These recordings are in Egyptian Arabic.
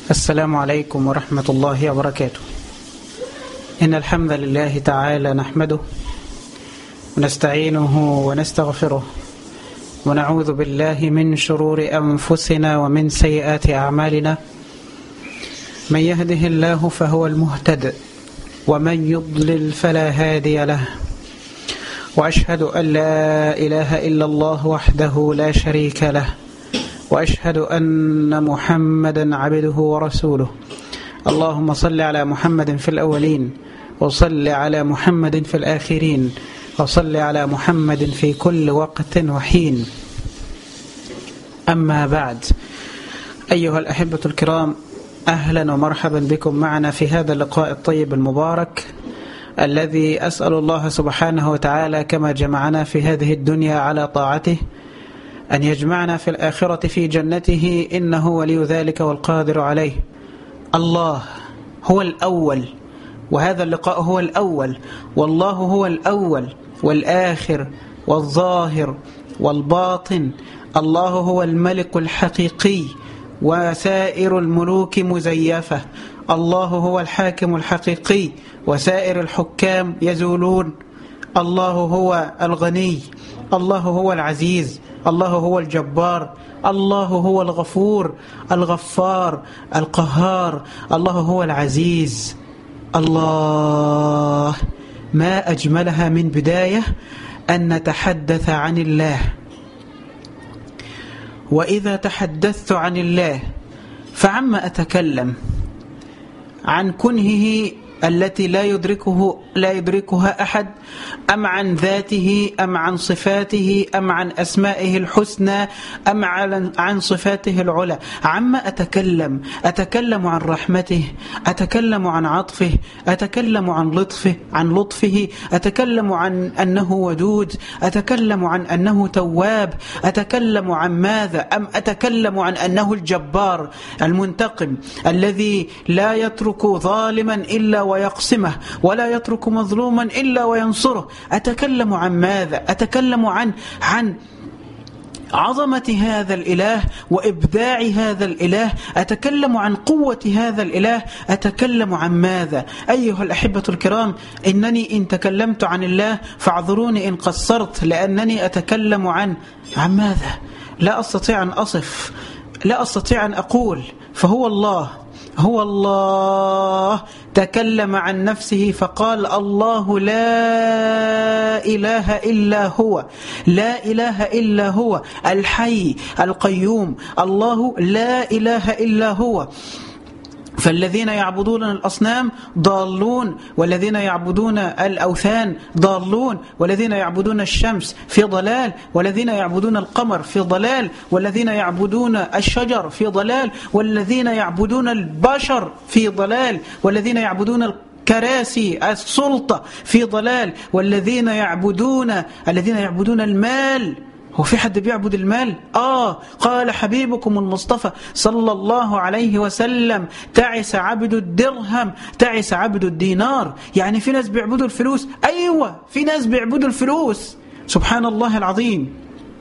السلام عليكم ورحمة الله وبركاته إن الحمد لله تعالى نحمده ونستعينه ونستغفره ونعوذ بالله من شرور أنفسنا ومن سيئات أعمالنا من يهده الله فهو المهتد ومن يضلل فلا هادي له وأشهد أن لا إله إلا الله وحده لا شريك له وأشهد أن محمدا عبده ورسوله اللهم صل على محمد في الأولين وصل على محمد في الآخرين وصل على محمد في كل وقت وحين أما بعد أيها الأحبة الكرام أهلا ومرحبا بكم معنا في هذا اللقاء الطيب المبارك الذي أسأل الله سبحانه وتعالى كما جمعنا في هذه الدنيا على طاعته أن يجمعنا في الآخرة في جنته إنه ولي ذلك والقادر عليه الله هو الأول وهذا اللقاء هو الأول والله هو الأول والآخر والظاهر والباطن الله هو الملك الحقيقي وسائر الملوك مزيفة الله هو الحاكم الحقيقي وسائر الحكام يزولون الله هو الغني الله هو العزيز الله هو الجبار الله هو الغفور الغفار القهار الله هو العزيز الله ما أجملها من بداية أن نتحدث عن الله وإذا تحدثت عن الله فعما أتكلم عن كنهه التي لا يدركه لا يدركها أحد أم عن ذاته أم عن صفاته أم عن أسمائه الحسنى أم عن عن صفاته العلى عما أتكلم أتكلم عن رحمته أتكلم عن عطفه أتكلم عن لطفه عن لطفه أتكلم عن أنه ودود أتكلم عن أنه تواب أتكلم عن ماذا أم أتكلم عن أنه الجبار المنتقم الذي لا يترك ظالما إلا ويقسمه ولا يترك مظلوما إلا وينصره أتكلم عن ماذا أتكلم عن عن عظمة هذا الإله وإبداع هذا الإله أتكلم عن قوة هذا الإله أتكلم عن ماذا أيها الأحبة الكرام إنني إن تكلمت عن الله فاعذروني إن قصرت لأنني أتكلم عن عن ماذا لا أستطيع أن أصف لا أستطيع أن أقول فهو الله هو الله تكلم عن نفسه فقال الله لا إله إلا هو لا إله إلا هو الحي القيوم الله لا إله إلا هو فالذين يعبدون الأصنام ضالون والذين يعبدون الأوثان ضالون والذين يعبدون الشمس في ضلال والذين يعبدون القمر في ضلال والذين يعبدون الشجر في ضلال والذين يعبدون البشر في ضلال والذين يعبدون كراسي السلطة في ضلال والذين يعبدون الذين يعبدون المال هو في حد بيعبد المال؟ آه قال حبيبكم المصطفى صلى الله عليه وسلم تعس عبد الدرهم تعس عبد الدينار يعني في ناس بيعبدوا الفلوس أيوة في ناس بيعبدوا الفلوس سبحان الله العظيم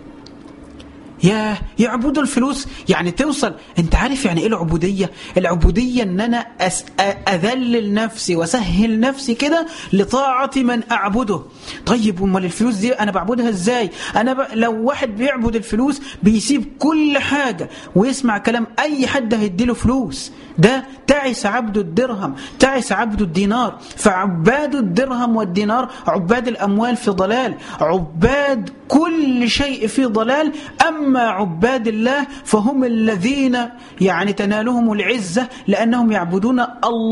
يا يعبدوا الفلوس يعني توصل انت عارف يعني ايه العبوديه العبوديه ان انا أس اذلل نفسي واسهل نفسي كده لطاعه من اعبده طيب امال الفلوس دي انا بعبدها ازاي انا ب... لو واحد بيعبد الفلوس بيسيب كل حاجه ويسمع كلام اي حد هيديله فلوس ده تعس عبد الدرهم تعس عبد الدينار فعباد الدرهم والدينار عباد الاموال في ضلال عباد كل شيء في ضلال أما عباد الله فهم الذين يعني تنالهم العزة لأنهم يعبدون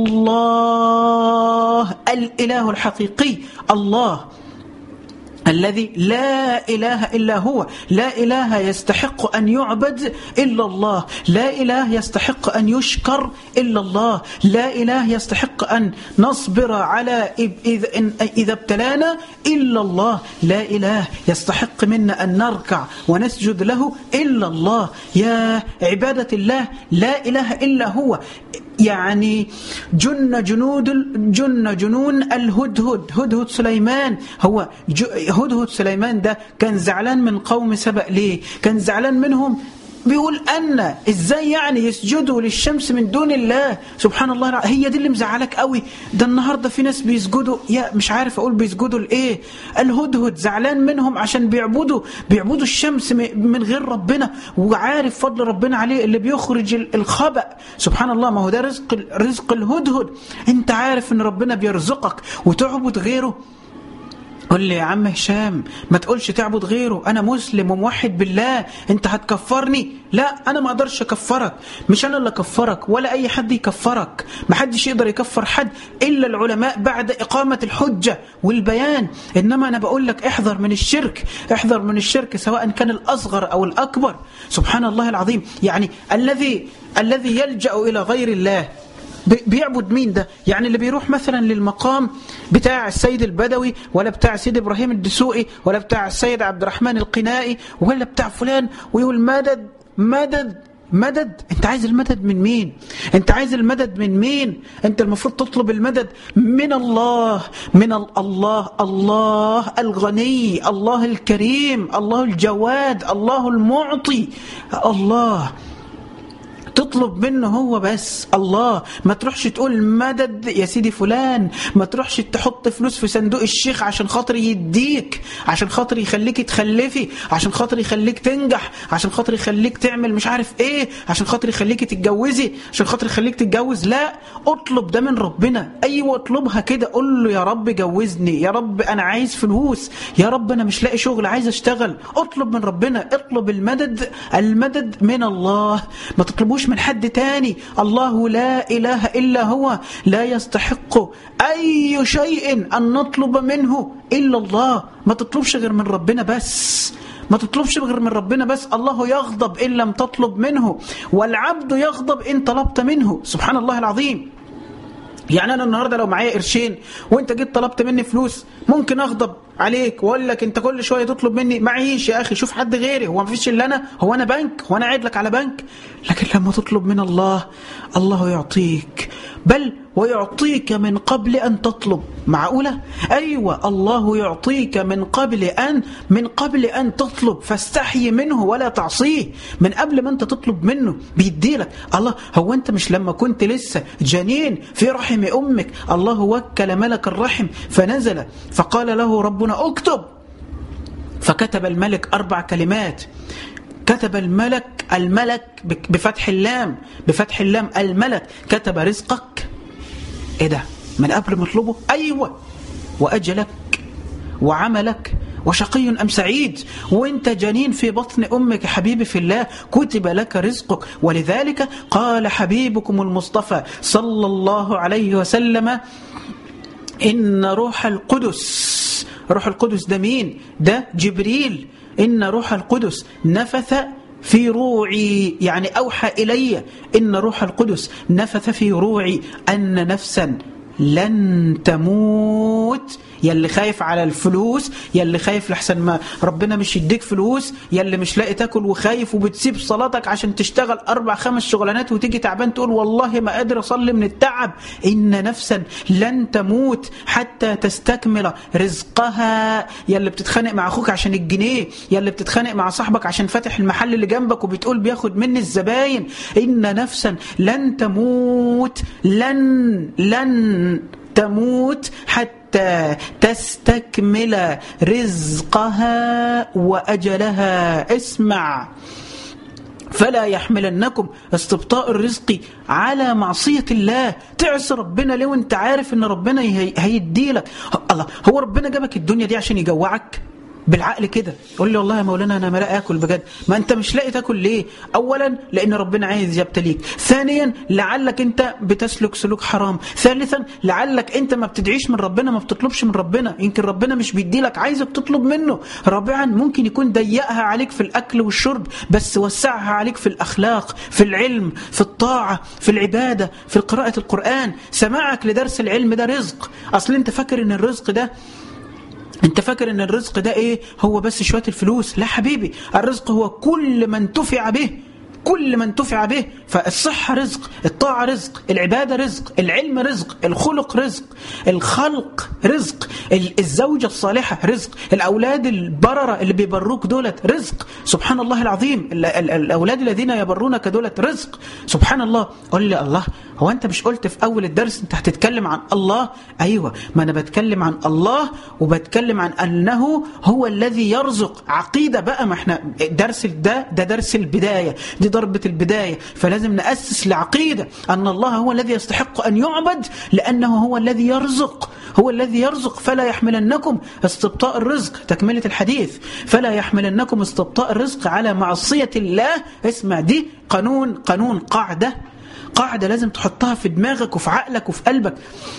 الله الإله الحقيقي الله الذي لا إله إلا هو لا إله يستحق أن يعبد إلا الله لا إله يستحق أن يشكر إلا الله لا إله يستحق أن نصبر على إذا, إذا ابتلانا إلا الله لا إله يستحق منا أن نركع ونسجد له إلا الله يا عبادة الله لا إله إلا هو يعني جن جنود جن جنون الهدهد هدهد سليمان هو هدهد سليمان ده كان زعلان من قوم سبأ ليه كان زعلان منهم بيقول أن إزاي يعني يسجدوا للشمس من دون الله سبحان الله هي دي اللي مزعلك قوي ده النهاردة في ناس بيسجدوا يا مش عارف أقول بيسجدوا لإيه الهدهد زعلان منهم عشان بيعبدوا بيعبدوا الشمس من غير ربنا وعارف فضل ربنا عليه اللي بيخرج الخبأ سبحان الله ما هو ده رزق رزق الهدهد انت عارف ان ربنا بيرزقك وتعبد غيره قل لي يا عم هشام ما تقولش تعبد غيره انا مسلم وموحد بالله انت هتكفرني لا انا ما اقدرش اكفرك مش انا اللي اكفرك ولا اي حد يكفرك ما حدش يقدر يكفر حد الا العلماء بعد اقامه الحجه والبيان انما انا بقول لك احذر من الشرك احذر من الشرك سواء كان الاصغر او الاكبر سبحان الله العظيم يعني الذي الذي يلجا الى غير الله بيعبد مين ده يعني اللي بيروح مثلا للمقام بتاع السيد البدوي ولا بتاع السيد إبراهيم الدسوقي ولا بتاع السيد عبد الرحمن القنائي ولا بتاع فلان ويقول مدد مدد مدد انت عايز المدد من مين انت عايز المدد من مين انت المفروض تطلب المدد من الله من الله الله الغني الله الكريم الله الجواد الله المعطي الله تطلب منه هو بس الله ما تروحش تقول مدد يا سيدي فلان ما تروحش تحط فلوس في صندوق الشيخ عشان خاطر يديك عشان خاطر يخليك تخلفي عشان خاطر يخليك تنجح عشان خاطر يخليك تعمل مش عارف ايه عشان خاطر يخليك تتجوزي عشان خاطر يخليك تتجوز لا اطلب ده من ربنا ايوه اطلبها كده قول له يا رب جوزني يا رب انا عايز فلوس يا رب انا مش لاقي شغل عايز اشتغل اطلب من ربنا اطلب المدد المدد من الله ما تطلبوش من حد تاني الله لا إله إلا هو لا يستحق أي شيء أن نطلب منه إلا الله ما تطلبش غير من ربنا بس ما تطلبش غير من ربنا بس الله يغضب إن لم تطلب منه والعبد يغضب إن طلبت منه سبحان الله العظيم يعني انا النهارده لو معايا قرشين وانت جيت طلبت مني فلوس ممكن اغضب عليك واقول لك انت كل شويه تطلب مني معيش يا اخي شوف حد غيري هو مفيش الا انا هو انا بنك هو انا قاعد لك على بنك لكن لما تطلب من الله الله يعطيك بل ويعطيك من قبل أن تطلب معقولة؟ أيوة الله يعطيك من قبل أن من قبل أن تطلب فاستحي منه ولا تعصيه من قبل ما أنت تطلب منه بيديلك الله هو أنت مش لما كنت لسه جنين في رحم أمك الله وكل ملك الرحم فنزل فقال له ربنا اكتب فكتب الملك أربع كلمات كتب الملك الملك بفتح اللام بفتح اللام الملك كتب رزقك ايه ده من قبل ما اطلبه ايوه واجلك وعملك وشقي ام سعيد وانت جنين في بطن امك حبيبي في الله كتب لك رزقك ولذلك قال حبيبكم المصطفى صلى الله عليه وسلم ان روح القدس روح القدس ده مين ده جبريل إن روح القدس نفث في روعي يعني أوحى إلي إن روح القدس نفث في روعي أن نفسا لن تموت يلي خايف على الفلوس يلي خايف لحسن ما ربنا مش يديك فلوس يلي مش لاقي تاكل وخايف وبتسيب صلاتك عشان تشتغل أربع خمس شغلانات وتيجي تعبان تقول والله ما قادر أصلي من التعب إن نفسا لن تموت حتى تستكمل رزقها يلي بتتخانق مع أخوك عشان الجنيه يلي بتتخانق مع صاحبك عشان فاتح المحل اللي جنبك وبتقول بياخد مني الزباين إن نفسا لن تموت لن لن تموت حتى تستكمل رزقها وأجلها اسمع فلا يحملنكم استبطاء الرزق على معصية الله تعصي ربنا ليه وانت عارف ان ربنا هيدي لك الله هو ربنا جابك الدنيا دي عشان يجوعك بالعقل كده قول لي والله يا مولانا انا ما لاقي اكل بجد ما انت مش لاقي تاكل ليه اولا لان ربنا عايز يبتليك ثانيا لعلك انت بتسلك سلوك حرام ثالثا لعلك انت ما بتدعيش من ربنا ما بتطلبش من ربنا يمكن ربنا مش بيدي لك عايزك تطلب منه رابعا ممكن يكون ضيقها عليك في الاكل والشرب بس وسعها عليك في الاخلاق في العلم في الطاعه في العباده في قراءه القران سماعك لدرس العلم ده رزق اصل انت فاكر ان الرزق ده انت فاكر ان الرزق ده ايه هو بس شوية الفلوس لا حبيبي الرزق هو كل من انتفع به كل من انتفع به فالصحة رزق الطاعة رزق العبادة رزق العلم رزق الخلق رزق الخلق رزق الزوجة الصالحة رزق الأولاد البررة اللي بيبروك دولت رزق سبحان الله العظيم الأولاد الذين يبرونك دولت رزق سبحان الله قول لي الله هو أنت مش قلت في أول الدرس أنت هتتكلم عن الله أيوة ما أنا بتكلم عن الله وبتكلم عن أنه هو الذي يرزق عقيدة بقى ما احنا درس ده ده درس البداية دي ضربة البداية فلازم نأسس لعقيدة أن الله هو الذي يستحق أن يعبد لأنه هو الذي يرزق هو الذي يرزق فلا يحملنكم استبطاء الرزق تكملة الحديث فلا يحملنكم استبطاء الرزق على معصية الله اسمع دي قانون قانون قاعدة قاعدة لازم تحطها في دماغك وفي عقلك وفي قلبك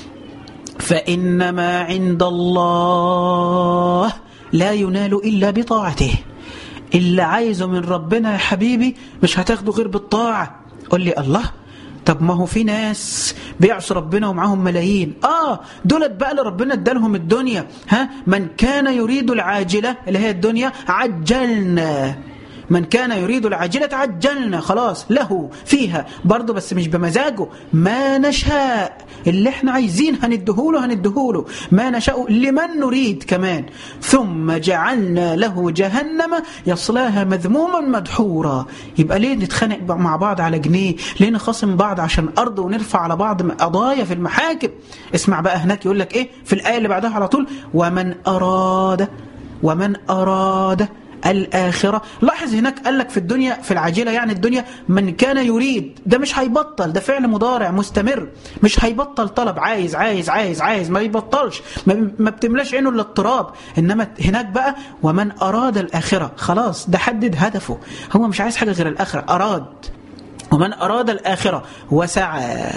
فإنما عند الله لا ينال إلا بطاعته اللي عايزه من ربنا يا حبيبي مش هتاخده غير بالطاعة قل لي الله طب ما هو في ناس بيعصوا ربنا ومعاهم ملايين اه دولت بقى اللي ربنا ادالهم الدنيا ها من كان يريد العاجله اللي هي الدنيا عجلنا من كان يريد العاجلة عجلنا خلاص له فيها برضه بس مش بمزاجه ما نشاء اللي احنا عايزين هندهوله هندهوله ما نشاء لمن نريد كمان ثم جعلنا له جهنم يصلاها مذموما مدحورا يبقى ليه نتخانق مع بعض على جنيه ليه نخاصم بعض عشان أرض ونرفع على بعض قضايا في المحاكم اسمع بقى هناك يقول لك ايه في الآية اللي بعدها على طول ومن أراد ومن أراد الآخرة لاحظ هناك قال لك في الدنيا في العاجلة يعني الدنيا من كان يريد ده مش هيبطل ده فعل مضارع مستمر مش هيبطل طلب عايز عايز عايز عايز ما يبطلش ما بتملاش عينه الا التراب إنما هناك بقى ومن أراد الآخرة خلاص ده حدد هدفه هو مش عايز حاجة غير الآخرة أراد ومن أراد الآخرة وسعى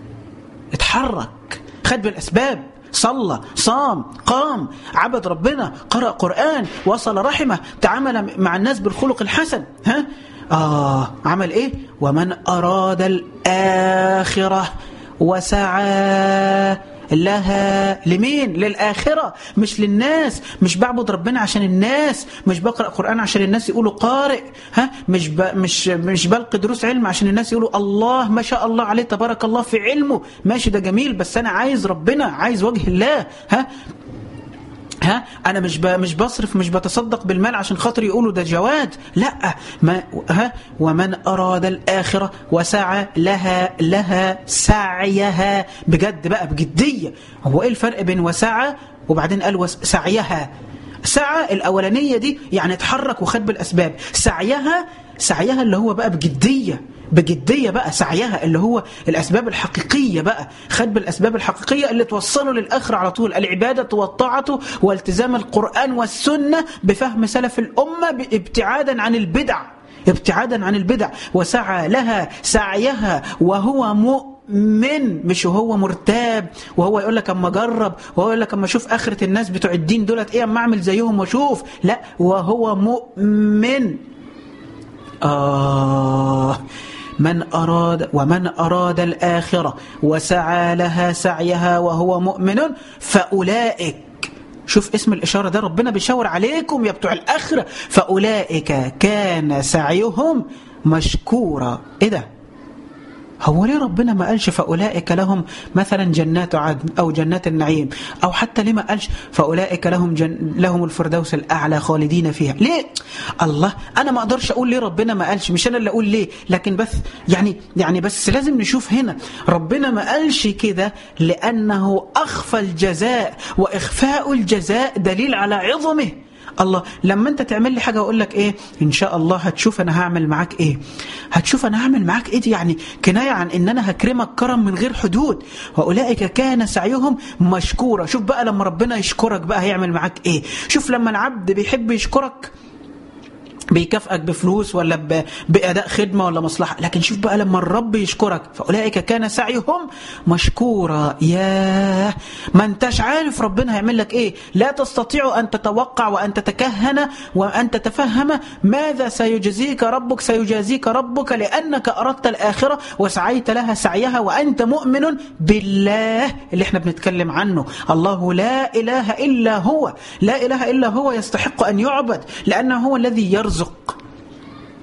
اتحرك خد بالأسباب صلى صام قام عبد ربنا قرأ قرآن وصل رحمه تعامل مع الناس بالخلق الحسن ها آه عمل إيه ومن أراد الآخرة وسعى لها لمين للآخرة مش للناس مش بعبد ربنا عشان الناس مش بقرأ قرآن عشان الناس يقولوا قارئ ها مش ب... مش مش بلقي دروس علم عشان الناس يقولوا الله ما شاء الله عليه تبارك الله في علمه ماشي ده جميل بس أنا عايز ربنا عايز وجه الله ها ها انا مش مش بصرف مش بتصدق بالمال عشان خاطر يقولوا ده جواد لا ما ها ومن اراد الاخره وسعى لها لها سعيها بجد بقى بجديه هو ايه الفرق بين وسعى وبعدين قال سعيها سعى الاولانيه دي يعني اتحرك وخد بالاسباب سعيها سعيها اللي هو بقى بجديه بجدية بقى سعيها اللي هو الأسباب الحقيقية بقى خد بالأسباب الحقيقية اللي توصله للآخر على طول العبادة والطاعة والتزام القرآن والسنة بفهم سلف الأمة ابتعادا عن البدع ابتعادا عن البدع وسعى لها سعيها وهو مؤمن مش وهو مرتاب وهو يقول لك اما اجرب وهو يقول لك اما اشوف اخره الناس بتوع الدين دولت ايه اما اعمل زيهم واشوف لا وهو مؤمن آه من أراد ومن أراد الآخرة وسعى لها سعيها وهو مؤمن فأولئك شوف اسم الإشارة ده ربنا بيشاور عليكم يا بتوع الآخرة فأولئك كان سعيهم مشكورا إيه ده هو ليه ربنا ما قالش فأولئك لهم مثلا جنات عدن أو جنات النعيم أو حتى ليه ما قالش فأولئك لهم جن لهم الفردوس الأعلى خالدين فيها ليه الله أنا ما أقدرش أقول ليه ربنا ما قالش مش أنا اللي أقول ليه لكن بس يعني يعني بس لازم نشوف هنا ربنا ما قالش كده لأنه أخفى الجزاء وإخفاء الجزاء دليل على عظمه الله لما انت تعمل لي حاجه اقول لك ايه ان شاء الله هتشوف انا هعمل معاك ايه هتشوف انا هعمل معاك ايه دي يعني كنايه عن ان انا هكرمك كرم من غير حدود واولئك كان سعيهم مشكورا شوف بقى لما ربنا يشكرك بقى هيعمل معاك ايه شوف لما العبد بيحب يشكرك بيكافئك بفلوس ولا بأداء خدمة ولا مصلحة لكن شوف بقى لما الرب يشكرك فأولئك كان سعيهم مشكورا ياه ما انتش عارف ربنا هيعمل لك ايه لا تستطيع أن تتوقع وأن تتكهن وأن تتفهم ماذا سيجزيك ربك سيجازيك ربك لأنك أردت الآخرة وسعيت لها سعيها وأنت مؤمن بالله اللي احنا بنتكلم عنه الله لا إله إلا هو لا إله إلا هو يستحق أن يعبد لأنه هو الذي يرزق يرزق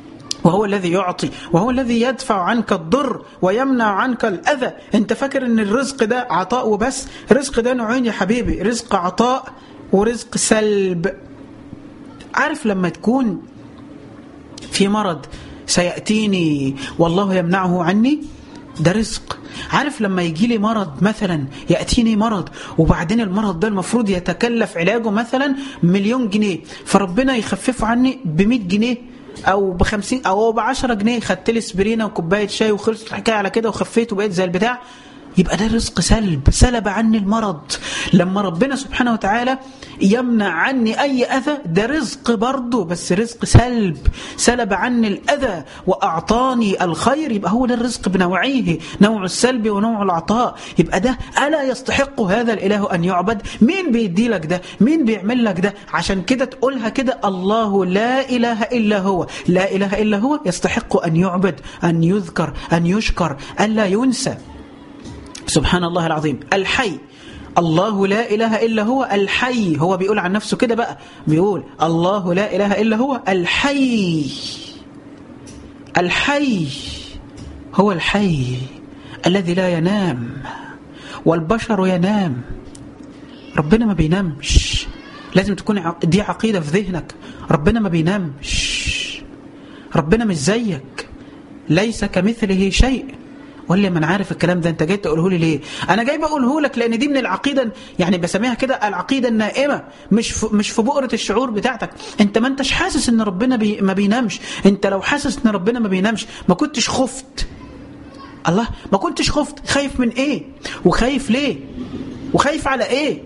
وهو الذي يعطي وهو الذي يدفع عنك الضر ويمنع عنك الأذى انت فاكر ان الرزق ده عطاء وبس رزق ده نوعين يا حبيبي رزق عطاء ورزق سلب عارف لما تكون في مرض سيأتيني والله يمنعه عني ده رزق عارف لما يجي لي مرض مثلا يأتيني مرض وبعدين المرض ده المفروض يتكلف علاجه مثلا مليون جنيه فربنا يخففه عني ب 100 جنيه او ب 50 او ب 10 جنيه خدت لي اسبرينه وكوبايه شاي وخلصت الحكايه على كده وخفيت وبقيت زي البتاع يبقى ده رزق سلب سلب عني المرض لما ربنا سبحانه وتعالى يمنع عني أي أذى ده رزق برضه بس رزق سلب سلب عني الأذى وأعطاني الخير يبقى هو ده الرزق بنوعيه نوع السلب ونوع العطاء يبقى ده ألا يستحق هذا الإله أن يعبد مين بيدي لك ده مين بيعمل لك ده عشان كده تقولها كده الله لا إله إلا هو لا إله إلا هو يستحق أن يعبد أن يذكر أن يشكر أن لا ينسى سبحان الله العظيم الحي الله لا إله إلا هو الحي هو بيقول عن نفسه كده بقى بيقول الله لا إله إلا هو الحي الحي هو الحي الذي لا ينام والبشر ينام ربنا ما بينامش لازم تكون دي عقيدة في ذهنك ربنا ما بينامش ربنا مش زيك ليس كمثله شيء وقال لي ما انا عارف الكلام ده انت جاي تقوله لي ليه انا جاي بقوله لك لان دي من العقيده يعني بسميها كده العقيده النائمه مش في مش في بؤره الشعور بتاعتك انت ما انتش حاسس ان ربنا بي ما بينامش انت لو حاسس ان ربنا ما بينامش ما كنتش خفت الله ما كنتش خفت خايف من ايه وخايف ليه وخايف على ايه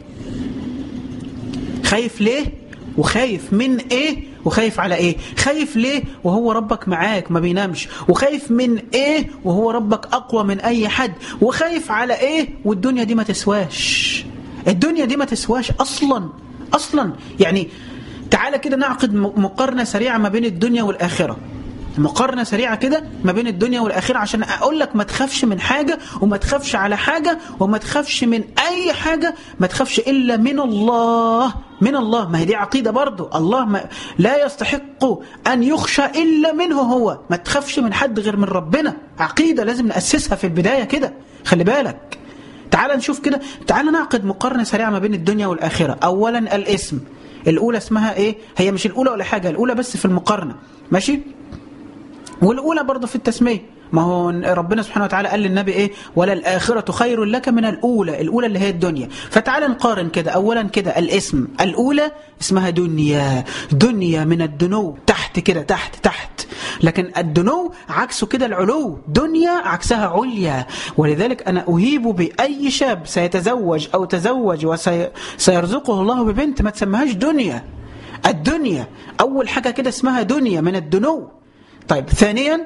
خايف ليه وخايف من ايه وخايف على ايه خايف ليه وهو ربك معاك ما بينامش وخايف من ايه وهو ربك اقوى من اي حد وخايف على ايه والدنيا دي ما تسواش الدنيا دي ما تسواش اصلا اصلا يعني تعالى كده نعقد مقارنة سريعة ما بين الدنيا والآخرة مقارنة سريعة كده ما بين الدنيا والآخرة عشان أقول لك ما تخافش من حاجة وما تخافش على حاجة وما تخافش من أي حاجة ما تخافش إلا من الله من الله ما هي دي عقيدة برضو الله ما لا يستحق أن يخشى إلا منه هو ما تخافش من حد غير من ربنا عقيدة لازم نأسسها في البداية كده خلي بالك تعال نشوف كده تعال نعقد مقارنة سريعة ما بين الدنيا والآخرة أولا الاسم الأولى اسمها إيه هي مش الأولى ولا حاجة الأولى بس في المقارنة ماشي والأولى برضه في التسمية ما هو ربنا سبحانه وتعالى قال للنبي ايه ولا الآخرة خير لك من الأولى الأولى اللي هي الدنيا فتعال نقارن كده أولا كده الاسم الأولى اسمها دنيا دنيا من الدنو تحت كده تحت تحت لكن الدنو عكسه كده العلو دنيا عكسها عليا ولذلك أنا أهيب بأي شاب سيتزوج أو تزوج وسيرزقه الله ببنت ما تسميهاش دنيا الدنيا أول حاجة كده اسمها دنيا من الدنو طيب ثانيا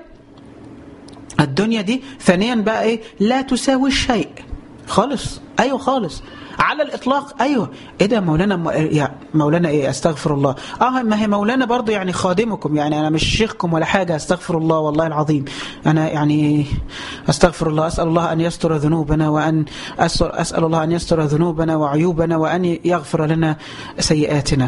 الدنيا دي ثانيا بقى ايه لا تساوي الشيء خالص ايوه خالص على الاطلاق ايوه ايه ده مولانا م... يا مولانا ايه استغفر الله اه ما هي مولانا برضو يعني خادمكم يعني انا مش شيخكم ولا حاجه استغفر الله والله العظيم انا يعني استغفر الله اسال الله ان يستر ذنوبنا وان اسال, أسأل الله ان يستر ذنوبنا وعيوبنا وان يغفر لنا سيئاتنا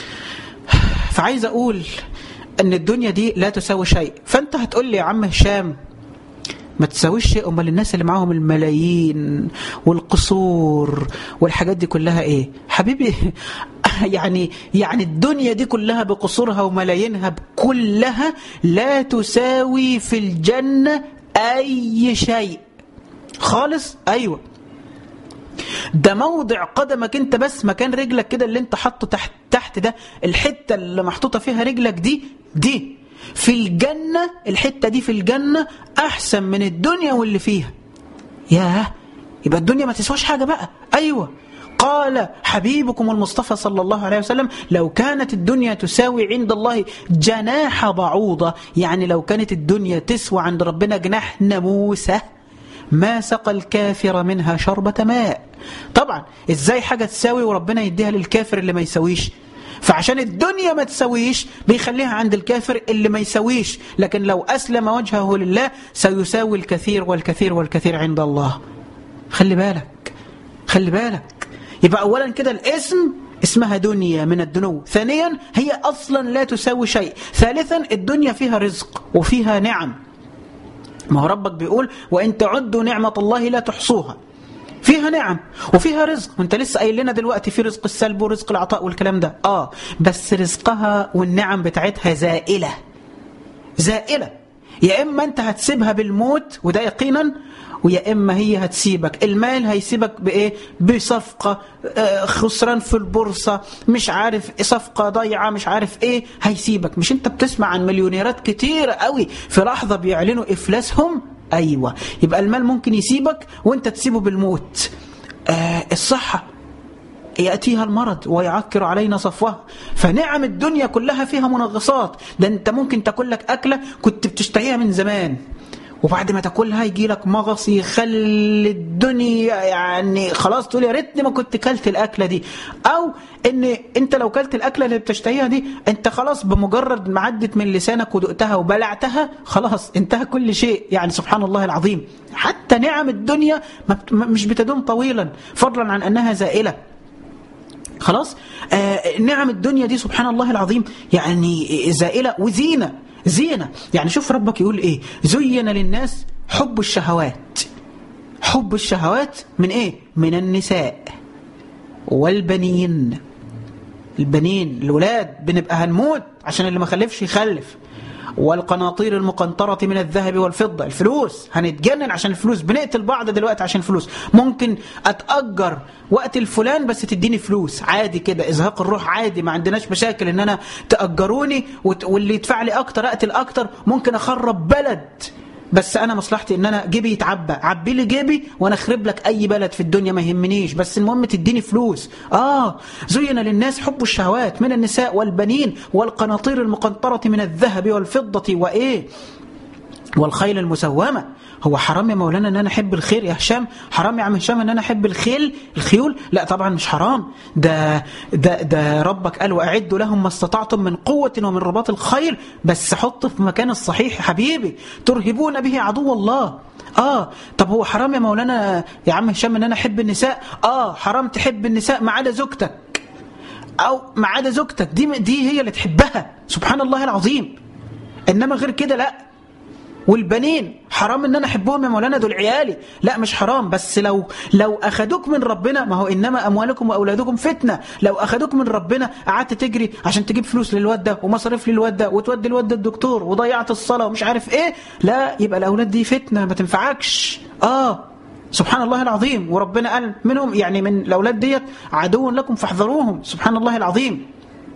فعايز اقول ان الدنيا دي لا تساوي شيء فانت هتقول لي يا عم هشام ما تساويش شيء امال الناس اللي معاهم الملايين والقصور والحاجات دي كلها ايه حبيبي يعني يعني الدنيا دي كلها بقصورها وملايينها كلها لا تساوي في الجنة اي شيء خالص ايوه ده موضع قدمك انت بس مكان رجلك كده اللي انت حاطه تحت تحت ده الحته اللي محطوطه فيها رجلك دي دي في الجنه الحته دي في الجنه احسن من الدنيا واللي فيها ياه يبقى الدنيا ما تسواش حاجه بقى ايوه قال حبيبكم المصطفى صلى الله عليه وسلم لو كانت الدنيا تساوي عند الله جناح بعوضة يعني لو كانت الدنيا تسوى عند ربنا جناح ناموسه ما سقى الكافر منها شربة ماء طبعا ازاي حاجة تساوي وربنا يديها للكافر اللي ما يسويش فعشان الدنيا ما تسويش بيخليها عند الكافر اللي ما يسويش لكن لو أسلم وجهه لله سيساوي الكثير والكثير والكثير عند الله خلي بالك خلي بالك يبقى أولا كده الاسم اسمها دنيا من الدنو ثانيا هي أصلا لا تساوي شيء ثالثا الدنيا فيها رزق وفيها نعم ما هو ربك بيقول وإن تعدوا نعمة الله لا تحصوها فيها نعم وفيها رزق وانت لسه قايل لنا دلوقتي في رزق السلب ورزق العطاء والكلام ده اه بس رزقها والنعم بتاعتها زائله زائله يا اما انت هتسيبها بالموت وده يقينا ويا اما هي هتسيبك المال هيسيبك بايه بصفقه آه، خسران في البورصه مش عارف صفقه ضايعه مش عارف ايه هيسيبك مش انت بتسمع عن مليونيرات كتير قوي في لحظه بيعلنوا افلاسهم ايوه يبقى المال ممكن يسيبك وانت تسيبه بالموت آه الصحه يأتيها المرض ويعكر علينا صفوها فنعم الدنيا كلها فيها منغصات ده انت ممكن تاكل لك أكلة كنت بتشتهيها من زمان وبعد ما تاكلها يجي لك مغص يخلي الدنيا يعني خلاص تقول يا ريتني ما كنت كلت الاكله دي او ان انت لو كلت الاكله اللي بتشتهيها دي انت خلاص بمجرد ما عدت من لسانك ودقتها وبلعتها خلاص انتهى كل شيء يعني سبحان الله العظيم حتى نعم الدنيا ما بت- مش بتدوم طويلا فضلا عن انها زائله خلاص آه نعم الدنيا دي سبحان الله العظيم يعني زائلة وزينة زينة يعني شوف ربك يقول ايه زين للناس حب الشهوات حب الشهوات من ايه من النساء والبنين البنين الولاد بنبقى هنموت عشان اللي ما خلفش يخلف والقناطير المقنطرة من الذهب والفضة الفلوس هنتجنن عشان الفلوس بنقتل بعض دلوقتي عشان الفلوس ممكن أتأجر وقت الفلان بس تديني فلوس عادي كده إزهاق الروح عادي ما عندناش مشاكل إن أنا تأجروني وت- واللي يدفع لي أكتر أقتل أكتر ممكن أخرب بلد بس انا مصلحتي ان انا جيبي يتعبى عبي لي جيبي وانا اخرب لك اي بلد في الدنيا ما يهمنيش بس المهم تديني فلوس اه زين للناس حب الشهوات من النساء والبنين والقناطير المقنطرة من الذهب والفضة وايه والخيل المسومة هو حرام يا مولانا ان انا احب الخير يا هشام حرام يا عم هشام ان انا احب الخيل الخيول لا طبعا مش حرام ده ده ده ربك قال واعدوا لهم ما استطعتم من قوة ومن رباط الخيل بس حط في مكان الصحيح يا حبيبي ترهبون به عدو الله اه طب هو حرام يا مولانا يا عم هشام ان انا احب النساء اه حرام تحب النساء ما عدا زوجتك او ما عدا زوجتك دي دي هي اللي تحبها سبحان الله العظيم انما غير كده لا والبنين حرام ان انا احبهم يا مولانا دول عيالي لا مش حرام بس لو لو اخدوك من ربنا ما هو انما اموالكم واولادكم فتنه لو اخدوك من ربنا قعدت تجري عشان تجيب فلوس للواد ده ومصاريف للواد ده وتودي الواد ده الدكتور وضيعت الصلاه ومش عارف ايه لا يبقى الاولاد دي فتنه ما تنفعكش اه سبحان الله العظيم وربنا قال منهم يعني من الاولاد ديت عدو لكم فاحذروهم سبحان الله العظيم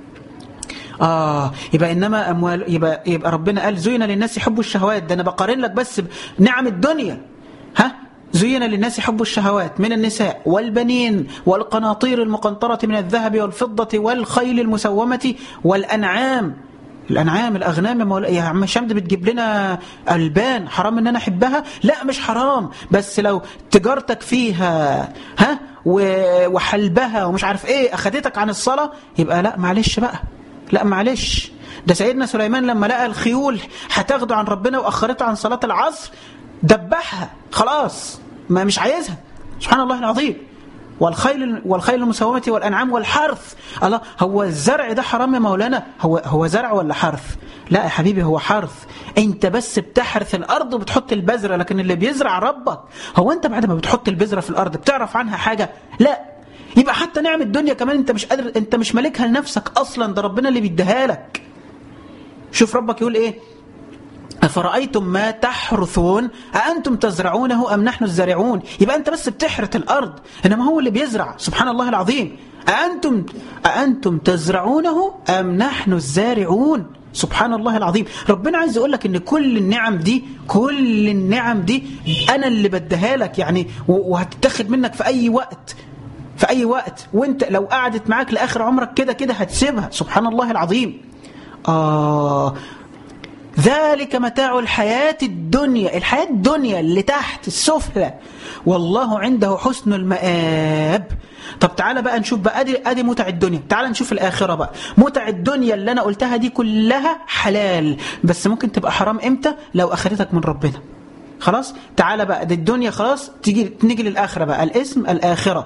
آه يبقى إنما أموال يبقى, يبقى ربنا قال زين للناس حب الشهوات ده أنا بقارن لك بس بنعم الدنيا ها زين للناس حب الشهوات من النساء والبنين والقناطير المقنطرة من الذهب والفضة والخيل المسومة والأنعام الأنعام الأغنام يا مولا- يا عم شمد بتجيب لنا ألبان حرام إن أنا أحبها لا مش حرام بس لو تجارتك فيها ها و- وحلبها ومش عارف إيه أخدتك عن الصلاة يبقى لا معلش بقى لا معلش ده سيدنا سليمان لما لقى الخيول هتاخده عن ربنا واخرته عن صلاه العصر دبحها خلاص ما مش عايزها سبحان الله العظيم والخيل والخيل المسومه والانعام والحرث الله هو الزرع ده حرام يا مولانا هو هو زرع ولا حرث لا يا حبيبي هو حرث انت بس بتحرث الارض وبتحط البذره لكن اللي بيزرع ربك هو انت بعد ما بتحط البذره في الارض بتعرف عنها حاجه لا يبقى حتى نعم الدنيا كمان انت مش قادر انت مش مالكها لنفسك اصلا ده ربنا اللي بيديها لك شوف ربك يقول ايه أفرأيتم ما تحرثون أأنتم تزرعونه أم نحن الزارعون يبقى أنت بس بتحرث الأرض إنما هو اللي بيزرع سبحان الله العظيم أأنتم, أأنتم تزرعونه أم نحن الزارعون سبحان الله العظيم ربنا عايز يقول لك ان كل النعم دي كل النعم دي انا اللي بديها لك يعني و- وهتتاخد منك في اي وقت في اي وقت وانت لو قعدت معاك لاخر عمرك كده كده هتسيبها سبحان الله العظيم آه ذلك متاع الحياة الدنيا الحياة الدنيا اللي تحت السفلى والله عنده حسن المآب طب تعالى بقى نشوف بقى ادي ادي متع الدنيا تعالى نشوف الاخره بقى متع الدنيا اللي انا قلتها دي كلها حلال بس ممكن تبقى حرام امتى لو اخذتك من ربنا خلاص تعالى بقى دي الدنيا خلاص تيجي نيجي للاخره بقى الاسم الاخره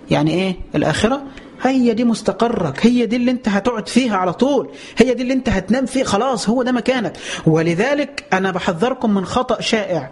يعني ايه الآخرة هي دي مستقرك هي دي اللي انت هتقعد فيها على طول هي دي اللي انت هتنام فيه خلاص هو ده مكانك ولذلك أنا بحذركم من خطأ شائع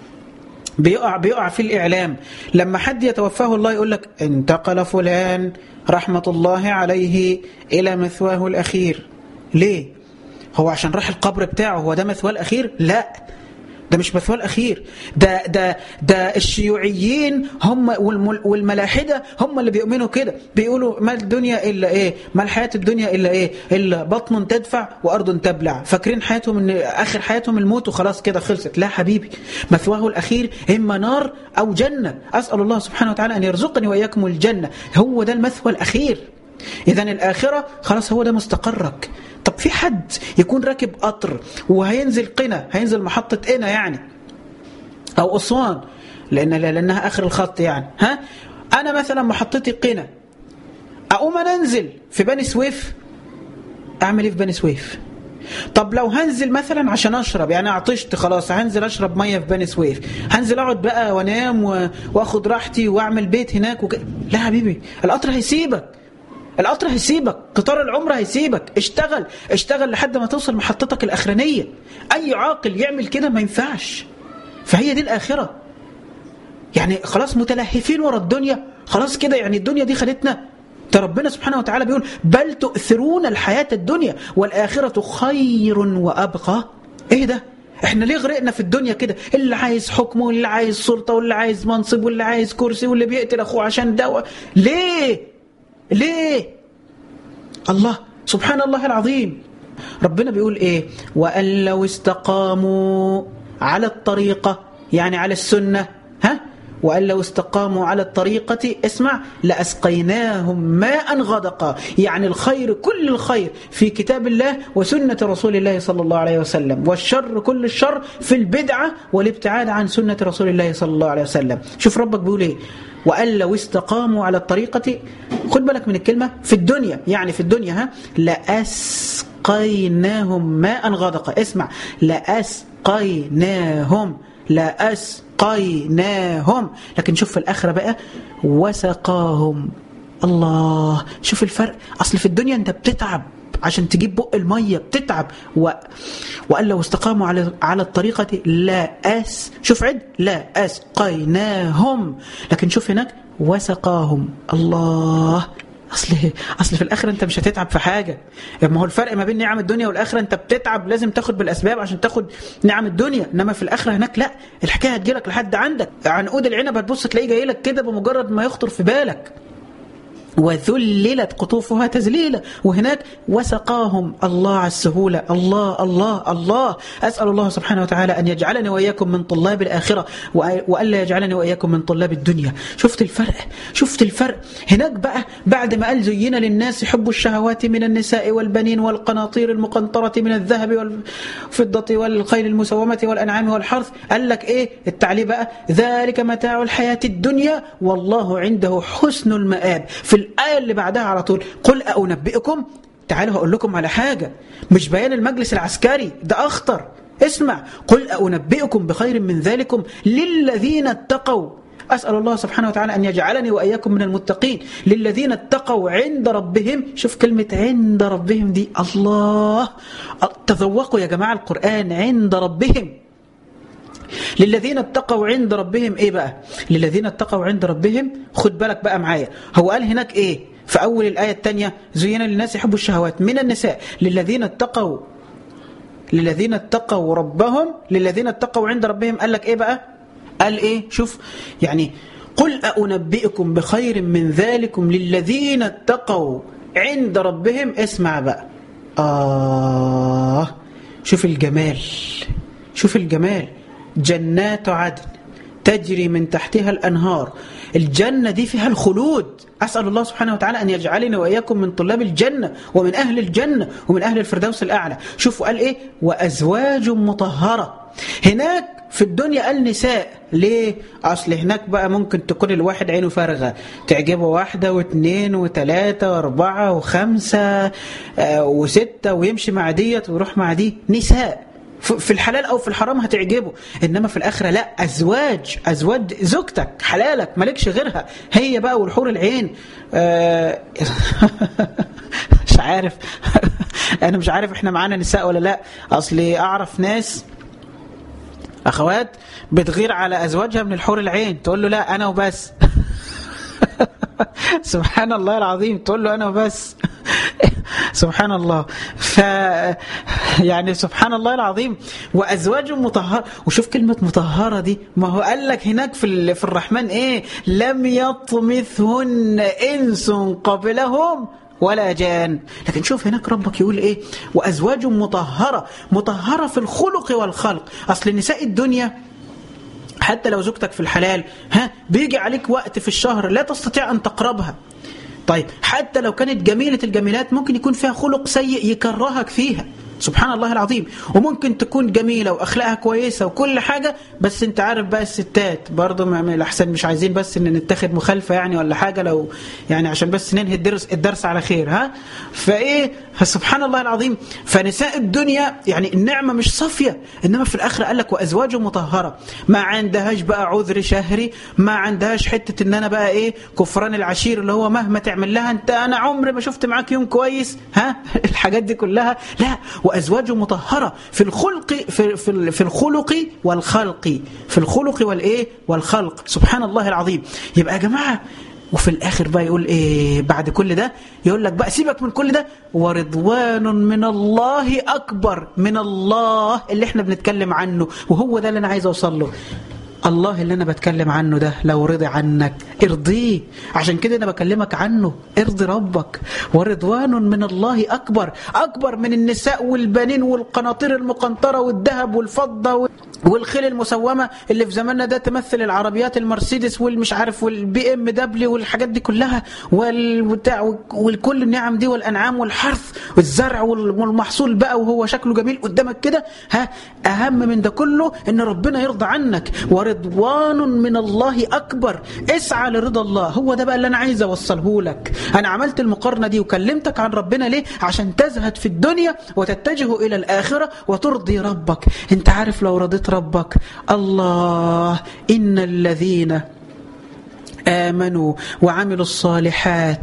بيقع بيقع في الإعلام لما حد يتوفاه الله يقول لك انتقل فلان رحمة الله عليه إلى مثواه الأخير ليه؟ هو عشان راح القبر بتاعه هو ده مثواه الأخير؟ لا ده مش مثواه الأخير ده, ده, ده الشيوعيين هم والملاحدة هم اللي بيؤمنوا كده بيقولوا ما الدنيا إلا إيه ما الحياة الدنيا إلا إيه إلا بطن تدفع وأرض تبلع فاكرين حياتهم إن آخر حياتهم الموت وخلاص كده خلصت لا حبيبي مثواه الأخير إما نار أو جنة أسأل الله سبحانه وتعالى أن يرزقني وإياكم الجنة هو ده المثوى الأخير إذا الآخرة خلاص هو ده مستقرك طب في حد يكون راكب قطر وهينزل قنا هينزل محطة قنا يعني أو أسوان لأن لأنها آخر الخط يعني ها أنا مثلا محطتي قنا أقوم أنا أنزل في بني سويف أعمل إيه في بني سويف طب لو هنزل مثلا عشان اشرب يعني عطشت خلاص هنزل اشرب ميه في بني سويف هنزل اقعد بقى وانام واخد راحتي واعمل بيت هناك وك... لا حبيبي القطر هيسيبك القطر هيسيبك قطار العمر هيسيبك اشتغل اشتغل لحد ما توصل محطتك الأخرانية أي عاقل يعمل كده ما ينفعش فهي دي الآخرة يعني خلاص متلهفين ورا الدنيا خلاص كده يعني الدنيا دي خدتنا ده ربنا سبحانه وتعالى بيقول بل تؤثرون الحياة الدنيا والآخرة خير وأبقى ايه ده احنا ليه غرقنا في الدنيا كده اللي عايز حكم واللي عايز سلطة واللي عايز منصب واللي عايز كرسي واللي بيقتل أخوه عشان دواء ليه ليه الله سبحان الله العظيم ربنا بيقول ايه وأن لو استقاموا على الطريقة يعني على السنة ها وأن لو استقاموا على الطريقة اسمع لأسقيناهم ماء غدقا يعني الخير كل الخير في كتاب الله وسنة رسول الله صلى الله عليه وسلم والشر كل الشر في البدعة والابتعاد عن سنة رسول الله صلى الله عليه وسلم شوف ربك بيقول ايه وأن لو استقاموا على الطريقة خد بالك من الكلمة في الدنيا يعني في الدنيا ها لأسقيناهم ماء غدقا اسمع لأسقيناهم لأسقيناهم لكن شوف في الآخرة بقى وسقاهم الله شوف الفرق أصل في الدنيا أنت بتتعب عشان تجيب بق المية بتتعب و... وقال لو استقاموا على على الطريقة لا أس شوف عد لا أسقيناهم لكن شوف هناك وسقاهم الله اصل اصل في الاخر انت مش هتتعب في حاجه ما هو الفرق ما بين نعم الدنيا والاخره انت بتتعب لازم تاخد بالاسباب عشان تاخد نعم الدنيا انما في الاخره هناك لا الحكايه هتجيلك لحد عندك عنقود العنب هتبص تلاقيه جاي لك كده بمجرد ما يخطر في بالك وذللت قطوفها تذليلا وهناك وسقاهم الله على السهولة الله الله الله أسأل الله سبحانه وتعالى أن يجعلني وإياكم من طلاب الآخرة وألا يجعلني وإياكم من طلاب الدنيا شفت الفرق شفت الفرق هناك بقى بعد ما قال زين للناس حب الشهوات من النساء والبنين والقناطير المقنطرة من الذهب والفضة والخيل المسومة والأنعام والحرث قال لك إيه التعليم بقى ذلك متاع الحياة الدنيا والله عنده حسن المآب في الآية اللي بعدها على طول قل أنبئكم تعالوا هقول لكم على حاجة مش بيان المجلس العسكري ده أخطر اسمع قل أنبئكم بخير من ذلكم للذين اتقوا أسأل الله سبحانه وتعالى أن يجعلني وإياكم من المتقين للذين اتقوا عند ربهم شوف كلمة عند ربهم دي الله تذوقوا يا جماعة القرآن عند ربهم للذين اتقوا عند ربهم ايه بقى للذين اتقوا عند ربهم خد بالك بقى معايا هو قال هناك ايه في اول الايه الثانيه زين للناس يحبوا الشهوات من النساء للذين اتقوا للذين اتقوا ربهم للذين اتقوا عند ربهم قال لك ايه بقى قال ايه شوف يعني قل أنبئكم بخير من ذلكم للذين اتقوا عند ربهم اسمع بقى آه شوف الجمال شوف الجمال جنات عدن تجري من تحتها الأنهار الجنة دي فيها الخلود أسأل الله سبحانه وتعالى أن يجعلني وإياكم من طلاب الجنة ومن أهل الجنة ومن أهل الفردوس الأعلى شوفوا قال إيه وأزواج مطهرة هناك في الدنيا قال نساء ليه أصل هناك بقى ممكن تكون الواحد عينه فارغة تعجبه واحدة واثنين وثلاثة واربعة وخمسة آه وستة ويمشي مع ديت ويروح مع دي نساء في الحلال او في الحرام هتعجبه انما في الاخره لا ازواج ازواج زوجتك حلالك مالكش غيرها هي بقى والحور العين آه مش عارف انا مش عارف احنا معانا نساء ولا لا اصلي اعرف ناس اخوات بتغير على ازواجها من الحور العين تقول له لا انا وبس سبحان الله العظيم تقول له انا وبس سبحان الله ف يعني سبحان الله العظيم وازواج مطهره وشوف كلمه مطهره دي ما هو قال لك هناك في في الرحمن ايه لم يطمثهن انس قبلهم ولا جان لكن شوف هناك ربك يقول ايه وازواج مطهره مطهره في الخلق والخلق اصل نساء الدنيا حتى لو زوجتك في الحلال ها بيجي عليك وقت في الشهر لا تستطيع ان تقربها طيب حتى لو كانت جميلة الجميلات ممكن يكون فيها خلق سيء يكرهك فيها سبحان الله العظيم وممكن تكون جميلة وأخلاقها كويسة وكل حاجة بس انت عارف بقى الستات برضه من الأحسن مش عايزين بس ان نتخذ مخالفة يعني ولا حاجة لو يعني عشان بس ننهي الدرس, الدرس على خير ها فإيه فسبحان الله العظيم فنساء الدنيا يعني النعمة مش صافية إنما في الآخرة قال لك وأزواج مطهرة ما عندهاش بقى عذر شهري ما عندهاش حتة إن أنا بقى إيه كفران العشير اللي هو مهما تعمل لها أنت أنا عمري ما شفت معاك يوم كويس ها الحاجات دي كلها لا وأزواج مطهرة في الخلق في, في, في الخلق والخلق في الخلق والإيه والخلق سبحان الله العظيم يبقى يا جماعة وفي الآخر بقى يقول إيه بعد كل ده يقول لك بقى سيبك من كل ده ورضوان من الله أكبر من الله اللي احنا بنتكلم عنه وهو ده اللي أنا عايز أوصل له الله اللي أنا بتكلم عنه ده لو رضي عنك ارضيه عشان كده أنا بكلمك عنه ارضي ربك ورضوان من الله أكبر أكبر من النساء والبنين والقناطير المقنطرة والذهب والفضة والخيل المسومة اللي في زماننا ده تمثل العربيات المرسيدس والمش عارف والبي ام دبليو والحاجات دي كلها والبتاع والكل النعم دي والانعام والحرث والزرع والمحصول بقى وهو شكله جميل قدامك كده ها اهم من ده كله ان ربنا يرضى عنك ورضوان من الله اكبر اسعى لرضا الله هو ده بقى اللي انا عايز اوصله لك انا عملت المقارنه دي وكلمتك عن ربنا ليه عشان تزهد في الدنيا وتتجه الى الاخره وترضي ربك انت عارف لو رضيت ربك الله إن الذين آمنوا وعملوا الصالحات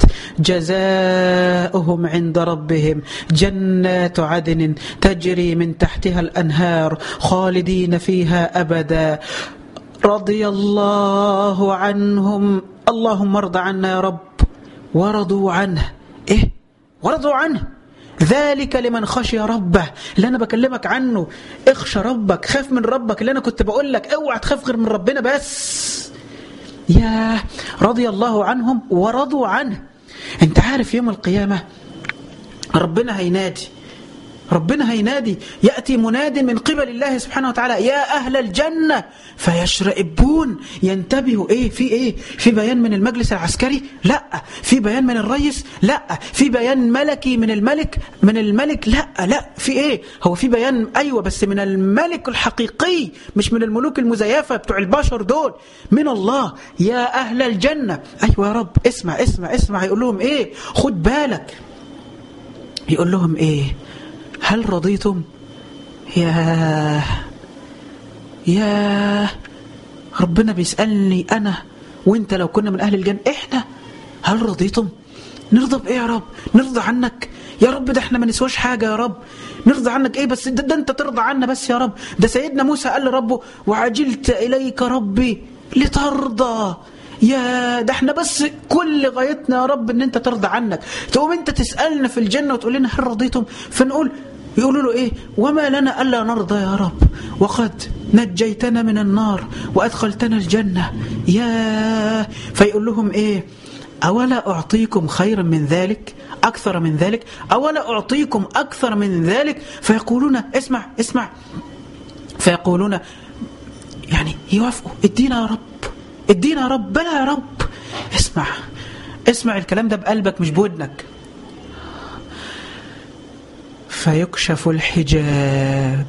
جزاؤهم عند ربهم جنات عدن تجري من تحتها الأنهار خالدين فيها أبدا رضي الله عنهم اللهم ارض عنا يا رب ورضوا عنه إيه ورضوا عنه ذلك لمن خشي ربه اللي انا بكلمك عنه اخشى ربك خاف من ربك اللي انا كنت بقول لك اوعى تخاف غير من ربنا بس يا رضي الله عنهم ورضوا عنه انت عارف يوم القيامة ربنا هينادي ربنا هينادي يأتي مناد من قبل الله سبحانه وتعالى يا أهل الجنة فيشرئبون ينتبهوا إيه في إيه في بيان من المجلس العسكري لا في بيان من الرئيس لا في بيان ملكي من الملك من الملك لا لا في إيه هو في بيان أيوة بس من الملك الحقيقي مش من الملوك المزيفة بتوع البشر دول من الله يا أهل الجنة أيوة يا رب اسمع اسمع اسمع يقول لهم إيه خد بالك يقول لهم إيه هل رضيتم يا يا ربنا بيسألني أنا وانت لو كنا من أهل الجنة إحنا هل رضيتم نرضى بإيه يا رب نرضى عنك يا رب ده احنا ما نسواش حاجة يا رب نرضى عنك ايه بس ده, ده انت ترضى عنا بس يا رب ده سيدنا موسى قال لربه وعجلت إليك ربي لترضى يا ده احنا بس كل غايتنا يا رب ان انت ترضى عنك تقوم انت تسألنا في الجنة وتقول لنا هل رضيتم فنقول يقولوا له ايه وما لنا ألا نرضى يا رب وقد نجيتنا من النار وأدخلتنا الجنة يا فيقول لهم ايه أولا أعطيكم خيرا من ذلك أكثر من ذلك أولا أعطيكم أكثر من ذلك فيقولون اسمع اسمع فيقولون يعني يوافقوا ادينا يا رب ادينا يا رب بلا يا رب اسمع اسمع الكلام ده بقلبك مش بودنك فيكشف الحجاب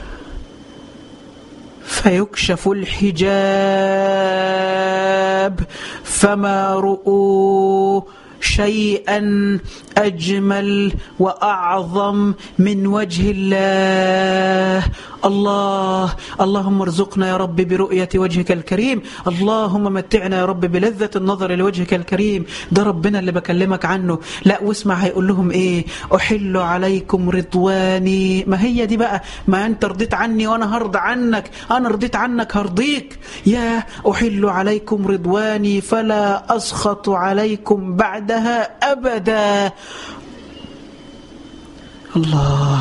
فيكشف الحجاب فما رؤوا شيئا أجمل وأعظم من وجه الله الله اللهم ارزقنا يا رب برؤية وجهك الكريم اللهم متعنا يا رب بلذة النظر لوجهك الكريم ده ربنا اللي بكلمك عنه لا واسمع هيقول لهم ايه أحل عليكم رضواني ما هي دي بقى ما أنت رضيت عني وأنا هرضى عنك أنا رضيت عنك هرضيك يا أحل عليكم رضواني فلا أسخط عليكم بعدها أبدا الله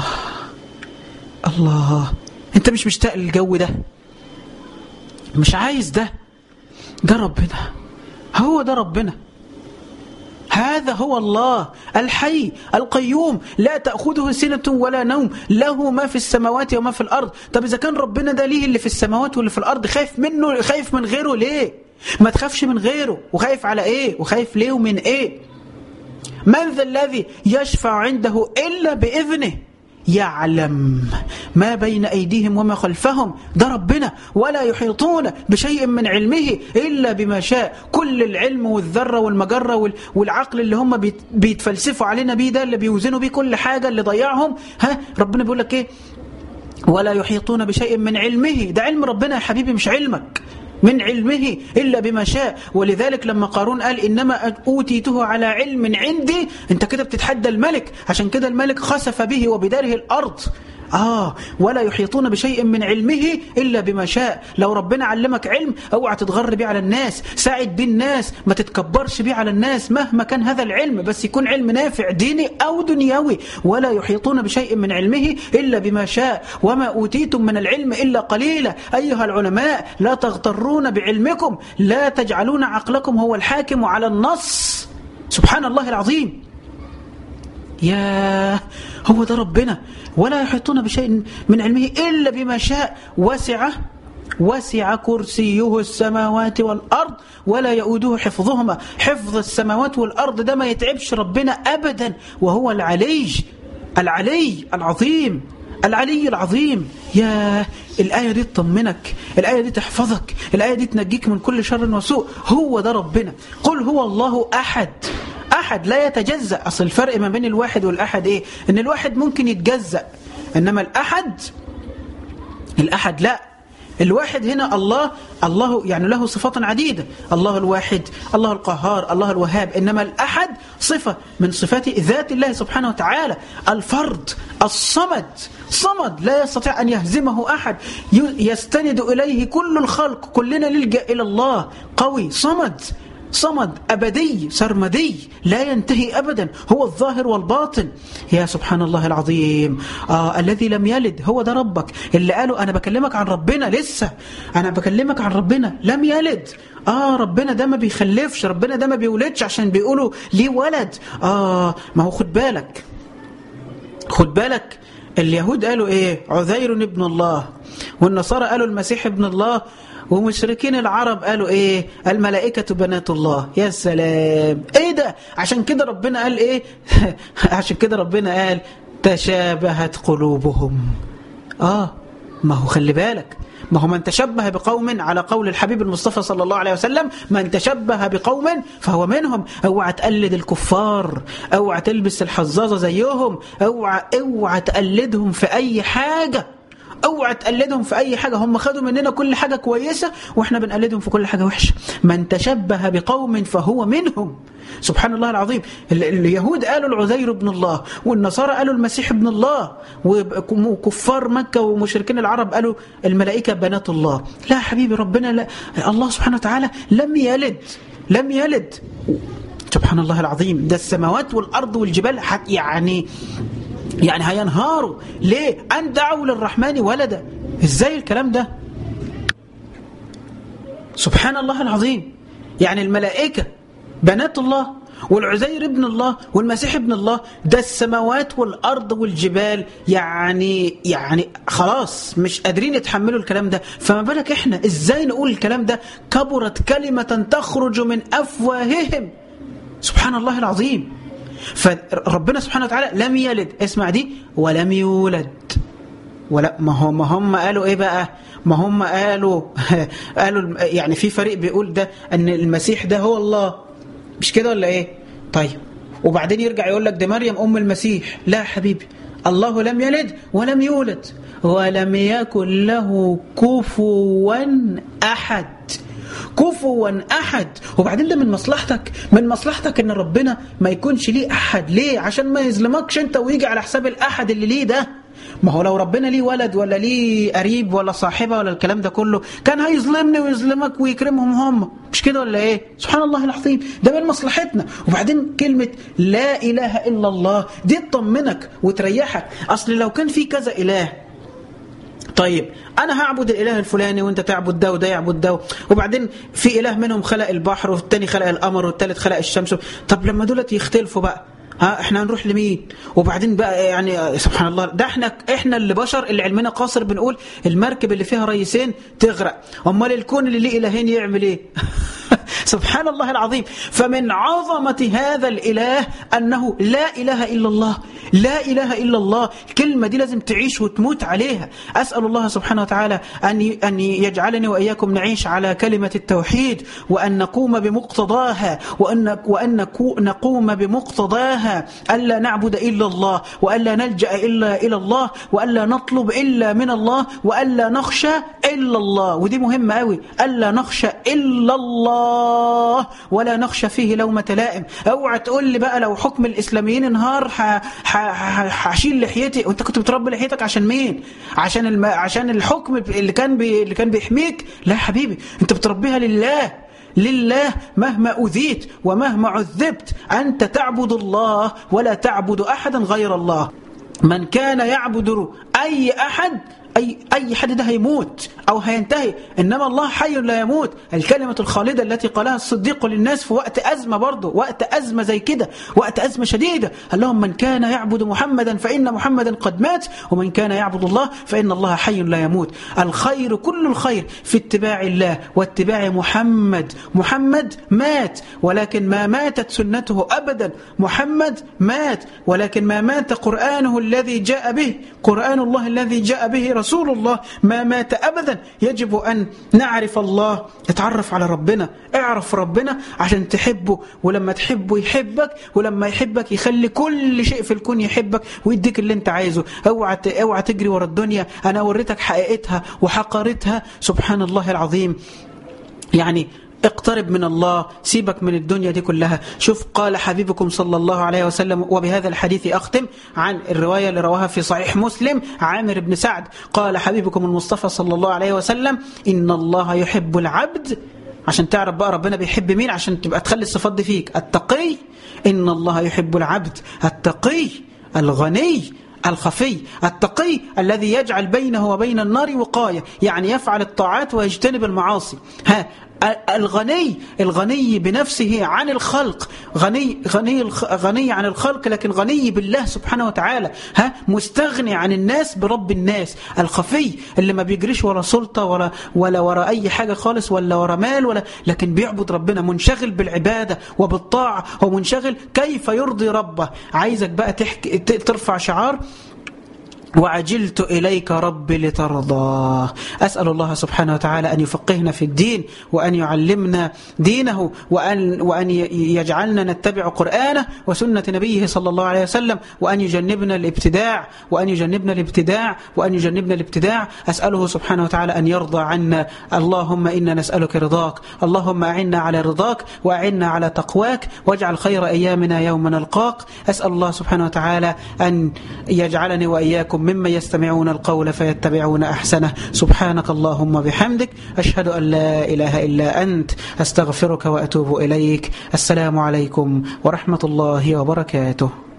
الله انت مش مشتاق للجو ده مش عايز ده ده ربنا هو ده ربنا هذا هو الله الحي القيوم لا تأخذه سنة ولا نوم له ما في السماوات وما في الأرض طب إذا كان ربنا ده ليه اللي في السماوات واللي في الأرض خايف منه خايف من غيره ليه ما تخافش من غيره وخايف على إيه وخايف ليه ومن إيه من ذا الذي يشفع عنده إلا بإذنه يعلم ما بين أيديهم وما خلفهم ده ربنا ولا يحيطون بشيء من علمه إلا بما شاء كل العلم والذرة والمجرة والعقل اللي هم بيتفلسفوا علينا بيه ده اللي بيوزنوا بيه كل حاجة اللي ضيعهم ها ربنا بيقول لك إيه ولا يحيطون بشيء من علمه ده علم ربنا يا حبيبي مش علمك من علمه إلا بما شاء ولذلك لما قارون قال إنما أوتيته على علم عندي أنت كده بتتحدى الملك عشان كده الملك خسف به وبداره الأرض آه ولا يحيطون بشيء من علمه إلا بما شاء لو ربنا علمك علم اوعى تتغر بيه على الناس ساعد بيه الناس ما تتكبرش بيه على الناس مهما كان هذا العلم بس يكون علم نافع ديني أو دنيوي ولا يحيطون بشيء من علمه إلا بما شاء وما أوتيتم من العلم إلا قليلا أيها العلماء لا تغترون بعلمكم لا تجعلون عقلكم هو الحاكم على النص سبحان الله العظيم يا هو ده ربنا ولا يحيطون بشيء من علمه إلا بما شاء وسع وسع كرسيه السماوات والأرض ولا يؤوده حفظهما حفظ السماوات والأرض ده ما يتعبش ربنا أبدا وهو العلي العلي العظيم العلي العظيم يا الآية دي تطمنك الآية دي تحفظك الآية دي تنجيك من كل شر وسوء هو ده ربنا قل هو الله أحد أحد لا يتجزأ أصل الفرق ما بين الواحد والأحد إيه إن الواحد ممكن يتجزأ إنما الأحد الأحد لا الواحد هنا الله الله يعني له صفات عديدة الله الواحد الله القهار الله الوهاب إنما الأحد صفة من صفات ذات الله سبحانه وتعالى الفرد الصمد صمد لا يستطيع أن يهزمه أحد يستند إليه كل الخلق كلنا نلجأ إلى الله قوي صمد صمد أبدي سرمدي لا ينتهي أبدا هو الظاهر والباطن يا سبحان الله العظيم آه الذي لم يلد هو ده ربك اللي قالوا أنا بكلمك عن ربنا لسه أنا بكلمك عن ربنا لم يلد آه ربنا ده ما بيخلفش ربنا ده ما بيولدش عشان بيقولوا ليه ولد آه ما هو خد بالك خد بالك اليهود قالوا ايه عذير ابن الله والنصارى قالوا المسيح ابن الله ومشركين العرب قالوا ايه الملائكة بنات الله يا سلام ايه ده عشان كده ربنا قال ايه عشان كده ربنا قال تشابهت قلوبهم اه ما هو خلي بالك ما هو من تشبه بقوم على قول الحبيب المصطفى صلى الله عليه وسلم من تشبه بقوم فهو منهم اوعى تقلد الكفار اوعى تلبس الحظاظة زيهم اوعى اوعى تقلدهم في اي حاجة اوعى تقلدهم في اي حاجة هم خدوا مننا كل حاجة كويسة واحنا بنقلدهم في كل حاجة وحشة من تشبه بقوم فهو منهم سبحان الله العظيم اليهود قالوا العزير ابن الله والنصارى قالوا المسيح ابن الله وكفار مكة ومشركين العرب قالوا الملائكة بنات الله لا حبيبي ربنا لا الله سبحانه وتعالى لم يلد لم يلد سبحان الله العظيم ده السماوات والأرض والجبال يعني يعني هينهاروا ليه أن دعوا للرحمن ولدا ازاي الكلام ده سبحان الله العظيم يعني الملائكة بنات الله والعزير ابن الله والمسيح ابن الله ده السماوات والأرض والجبال يعني يعني خلاص مش قادرين يتحملوا الكلام ده فما بالك احنا ازاي نقول الكلام ده كبرت كلمة تخرج من أفواههم سبحان الله العظيم فربنا سبحانه وتعالى لم يلد اسمع دي ولم يولد ولا ما هم ما هم قالوا ايه بقى ما هم قالوا قالوا يعني في فريق بيقول ده ان المسيح ده هو الله مش كده ولا ايه طيب وبعدين يرجع يقول لك ده مريم أم المسيح لا يا حبيبي الله لم يلد ولم يولد ولم يكن له كفوا أحد كفوا أحد وبعدين ده من مصلحتك من مصلحتك ان ربنا ما يكونش ليه أحد ليه عشان ما يظلمكش انت ويجي على حساب الأحد اللي ليه ده ما هو لو ربنا ليه ولد ولا ليه قريب ولا صاحبة ولا الكلام ده كله كان هيظلمني ويظلمك ويكرمهم هم مش كده ولا ايه سبحان الله العظيم ده من مصلحتنا وبعدين كلمة لا إله إلا الله دي تطمنك وتريحك أصل لو كان في كذا إله طيب انا هعبد الاله الفلاني وانت تعبد ده وده يعبد ده وبعدين في اله منهم خلق البحر والتاني خلق القمر والتالت خلق الشمس طب لما دولت يختلفوا بقى ها احنا هنروح لمين وبعدين بقى يعني سبحان الله ده احنا احنا اللي بشر اللي علمنا قاصر بنقول المركب اللي فيها رئيسين تغرق امال الكون اللي ليه الهين يعمل ايه سبحان الله العظيم فمن عظمة هذا الإله أنه لا إله إلا الله لا إله إلا الله الكلمة دي لازم تعيش وتموت عليها أسأل الله سبحانه وتعالى أن أن يجعلني وإياكم نعيش على كلمة التوحيد وأن نقوم بمقتضاها وأن وأن نقوم بمقتضاها ألا نعبد إلا الله وألا نلجأ إلا إلى الله وألا نطلب إلا من الله وألا نخشى إلا الله ودي مهمة قوي ألا نخشى إلا الله ولا نخشى فيه لومة لائم اوعى تقول لي بقى لو حكم الإسلاميين انهار هشيل لحيتي وانت كنت بتربي لحيتك عشان مين عشان الم... عشان الحكم اللي كان بي... اللي كان بيحميك لا يا حبيبي انت بتربيها لله لله مهما أذيت ومهما عذبت أنت تعبد الله ولا تعبد أحدا غير الله من كان يعبد أي أحد أي, أي حد ده هيموت أو هينتهي إنما الله حي لا يموت الكلمة الخالدة التي قالها الصديق للناس في وقت أزمة برضه وقت أزمة زي كده وقت أزمة شديدة قال لهم من كان يعبد محمدا فإن محمدا قد مات ومن كان يعبد الله فإن الله حي لا يموت الخير كل الخير في اتباع الله واتباع محمد محمد مات ولكن ما ماتت سنته أبدا محمد مات ولكن ما مات قرآنه الذي جاء به قرآن الله الذي جاء به رسول الله ما مات أبدا يجب أن نعرف الله نتعرف على ربنا اعرف ربنا عشان تحبه ولما تحبه يحبك ولما يحبك يخلي كل شيء في الكون يحبك ويديك اللي انت عايزه اوعى اوعى تجري ورا الدنيا انا وريتك حقيقتها وحقارتها سبحان الله العظيم يعني اقترب من الله سيبك من الدنيا دي كلها شوف قال حبيبكم صلى الله عليه وسلم وبهذا الحديث أختم عن الرواية اللي رواها في صحيح مسلم عامر بن سعد قال حبيبكم المصطفى صلى الله عليه وسلم إن الله يحب العبد عشان تعرف بقى ربنا بيحب مين عشان تبقى تخلي الصفات دي فيك التقي إن الله يحب العبد التقي الغني الخفي التقي الذي يجعل بينه وبين النار وقاية يعني يفعل الطاعات ويجتنب المعاصي ها الغني الغني بنفسه عن الخلق غني غني غني عن الخلق لكن غني بالله سبحانه وتعالى ها مستغني عن الناس برب الناس الخفي اللي ما بيجريش ورا سلطه ولا ولا ورا اي حاجه خالص ولا ورا مال ولا لكن بيعبد ربنا منشغل بالعباده وبالطاعه ومنشغل كيف يرضي ربه عايزك بقى تحكي ترفع شعار وعجلت إليك رب لترضى أسأل الله سبحانه وتعالى أن يفقهنا في الدين وأن يعلمنا دينه وأن, وأن يجعلنا نتبع قرآنه وسنة نبيه صلى الله عليه وسلم وأن يجنبنا الابتداع وأن يجنبنا الابتداع وأن يجنبنا الابتداع أسأله سبحانه وتعالى أن يرضى عنا اللهم إنا نسألك رضاك اللهم أعنا على رضاك وأعنا على تقواك واجعل خير أيامنا يوم نلقاك أسأل الله سبحانه وتعالى أن يجعلني وإياكم ممن يستمعون القول فيتبعون أحسنه سبحانك اللهم بحمدك أشهد أن لا إله إلا أنت أستغفرك وأتوب إليك السلام عليكم ورحمة الله وبركاته